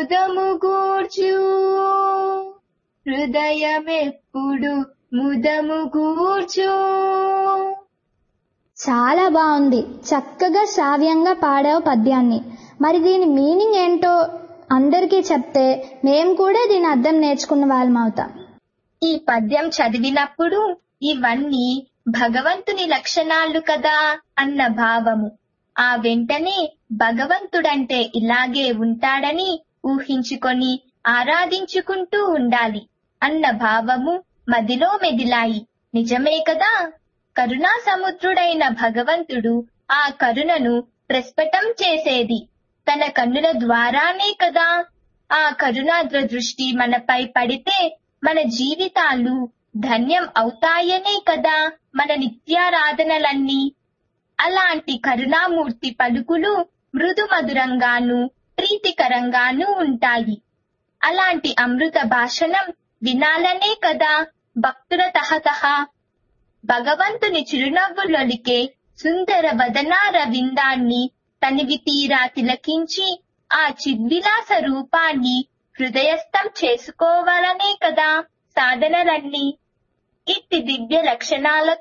ముదము గూర్చు హృదయమెప్పుడు ముదము గూర్చు చాలా బాగుంది చక్కగా శ్రావ్యంగా పాడావు పద్యాన్ని మరి దీని మీనింగ్ ఏంటో అందరికీ చెప్తే మేం కూడా దీని అర్థం నేర్చుకున్న వాళ్ళం అవుతాం ఈ పద్యం చదివినప్పుడు ఇవన్నీ భగవంతుని లక్షణాలు కదా అన్న భావము ఆ వెంటనే భగవంతుడంటే ఇలాగే ఉంటాడని ఊహించుకొని ఆరాధించుకుంటూ ఉండాలి అన్న భావము మదిలో మెదిలాయి నిజమే కదా కరుణా సముద్రుడైన భగవంతుడు ఆ కరుణను ప్రస్ఫుటం చేసేది తన కన్నుల ద్వారానే కదా ఆ కరుణాద్ర దృష్టి మనపై పడితే మన జీవితాలు ధన్యం అవుతాయనే కదా మన నిత్యారాధనలన్నీ అలాంటి కరుణామూర్తి పలుకులు మృదు మధురంగాను ప్రీతికరంగాను ఉంటాయి అలాంటి అమృత భాషణం వినాలనే కదా భక్తుల తహతహ భగవంతుని చిరునవ్వులొలికే సుందర వదనార విందాన్ని తనివి తీరా తిలకించి ఆ చిద్విలాస రూపాన్ని హృదయస్థం చేసుకోవాలనే కదా సాధనలన్నీ ఇట్టి దివ్య లక్షణాలతో